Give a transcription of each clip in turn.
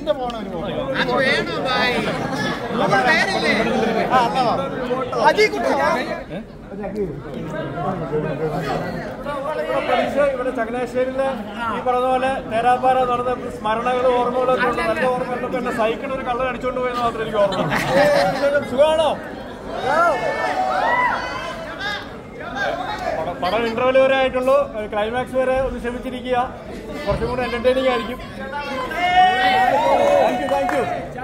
എന്റെ ഫോണ് ഒരു ഫോട്ടോ അത് വേണോ ഭായി നമ്മൾ പേരില്ലേ ആ എന്നാ വാ. അജി കുട്ടി പരീക്ഷ ഇവിടെ ചങ്ങനാശ്ശേരിയില് ഈ പറഞ്ഞ പോലെ തേരാപ്പാറ നടന്ന സ്മരണകളും ഓർമ്മകളൊക്കെ ഉണ്ട് നല്ല ഓർമ്മ കണ്ടപ്പോ എന്നെ സൈക്കിൾ ഒരു കള്ളൻ അടിച്ചോണ്ട് പോയെന്ന് മാത്രം എനിക്ക് ഓർമ്മ സുഖമാണോ പടം- പടം ഇന്റർവെൽ വരെ ആയിട്ടുള്ളൂ ക്ലൈമാക്സ് വരെ ഒന്ന് ക്ഷമിച്ചിരിക്കുക കുറച്ചും കൂടെ എന്റർടൈനിങ് ആയിരിക്കും താങ്ക് യു താങ്ക് യു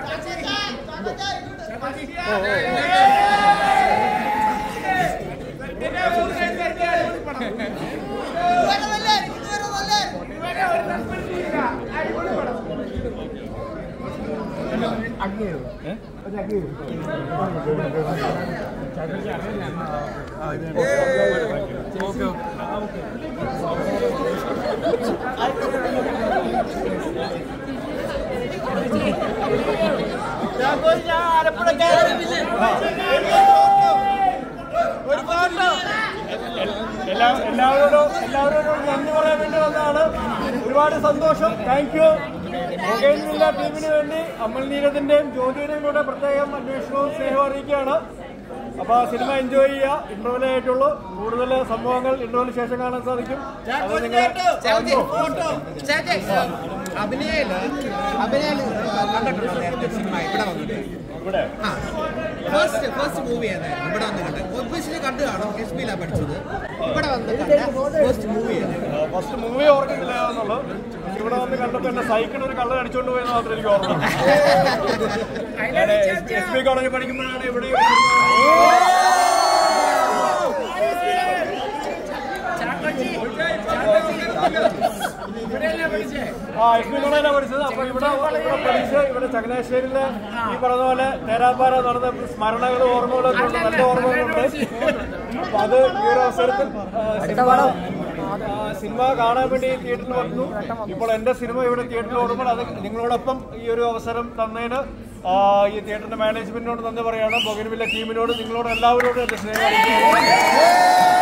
എല്ലാ എല്ലാവരോടും എല്ലാവരോടും നന്ദി പറയാൻ വേണ്ടി വന്നതാണ് ഒരുപാട് സന്തോഷം താങ്ക് യു ജില്ലാ ടീമിന് വേണ്ടി അമൽ നീരദിന്റെയും ജ്യോതിയുടെയും കൂടെ പ്രത്യേകം അന്വേഷണവും സ്നേഹവും അറിയിക്കുകയാണ് അപ്പൊ ആ സിനിമ എൻജോയ് ചെയ്യുക ഇന്റർവെൽ ആയിട്ടുള്ളൂ കൂടുതൽ സംഭവങ്ങൾ ഇന്റർവെലിന് ശേഷം കാണാൻ സാധിക്കും അത് നിങ്ങൾ അഭിനയില് അഭിനയില് കണ്ടിട്ടുണ്ടോ നേരത്തെ സിനിമ ഇവിടെ വന്നിട്ട് ഇവിടെ ആ ഫസ്റ്റ് ഫസ്റ്റ് മൂവിയാണ് ഇവിടെ വന്ന് കണ്ടത് ഒബ്വിയസ്ലി കണ്ടു കാണും എസ് പിയിലാണ് പഠിച്ചത് ഇവിടെ വന്ന് കണ്ട ഫസ്റ്റ് മൂവിയാണ് ഫസ്റ്റ് മൂവി ഓർക്കുന്നില്ല എന്നുള്ളൂ ഇവിടെ വന്ന് കണ്ടപ്പോ എന്നെ സൈക്കിൾ ഒരു കള്ളൻ അടിച്ചോണ്ട് പോയെന്ന് മാത്രം എനിക്ക് ഓർമ്മ എസ് പി കോളേജിൽ പഠിക്കുമ്പോഴാണ് ഇവിടെ ഒരു ആ എസ് പി കോളേജിലാണ് പഠിച്ചത് അപ്പൊ ഇവിടെ ഇവിടെ പഠിച്ച് ഇവിടെ ചങ്ങനാശ്ശേരിയില് ഈ പറഞ്ഞ പോലെ തേരാപ്പാറ നടന്ന സ്മരണകളും ഓർമ്മകളൊക്കെ ഉണ്ട് നല്ല ഓർമ്മകളുണ്ട് അപ്പൊ അത് ഈ ഒരു അവസരത്തിൽ ആ, സിനിമ ആ, സിനിമ കാണാൻ വേണ്ടി തിയേറ്ററിൽ വന്നു ഇപ്പോൾ എന്റെ സിനിമ ഇവിടെ തിയേറ്ററിൽ ഓടുമ്പോൾ അത് നിങ്ങളോടൊപ്പം ഈ ഒരു അവസരം തന്നതിന് ആ, ഈ തിയേറ്ററിന്റെ മാനേജ്മെന്റിനോട് നന്ദി പറയാണ് ബൊഗൻവില്ല ടീമിനോട് നിങ്ങളോട് എല്ലാവരോടും എന്റെ സ്നേഹം അറിയിക്കുന്നു.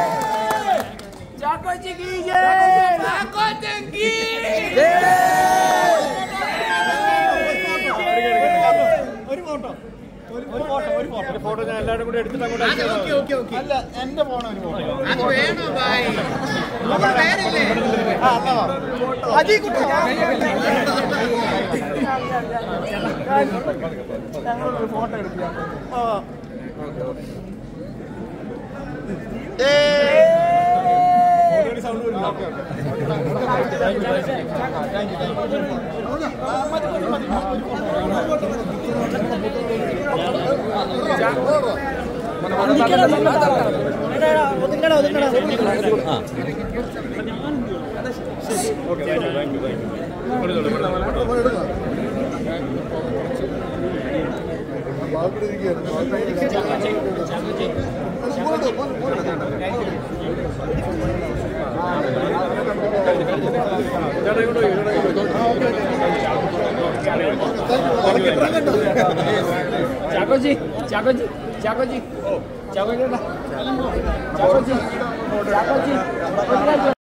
ഒരു ഫോട്ടോ ഒരു ഒരു ഫോട്ടോ ഒരു ഫോട്ടോ ഒരു ഫോട്ടോ ഞാൻ എല്ലാവരും കൂടി എടുത്തിട്ട് അങ്ങോട്ട് അത് അയച്ചു ഓക്കെ ഓക്കെ ഓക്കെ അല്ല എന്റെ ഫോണ് ഒരു ഫോട്ടോ അത് വേണോ ഭായി നമ്മൾ പേരില്ലേ ആ എന്നാ വാ. അജി കുട്ടി ഞങ്ങളൊരു ഫോട്ടോ എടുക്കാം ആ സൗണ്ട് വരില്ല ഒതുങ്ങണ ഒതുങ്ങണ okay thank you thank you thank you ചേട്ടാ ഇങ്ങോട്ട് വരൂ, ഇങ്ങോട്ട് വരൂ. ചാക്കോജി ചാക്കോജി ചാക്കോജി ചാക്കോജി ചാക്കോജി ചാക്കോജി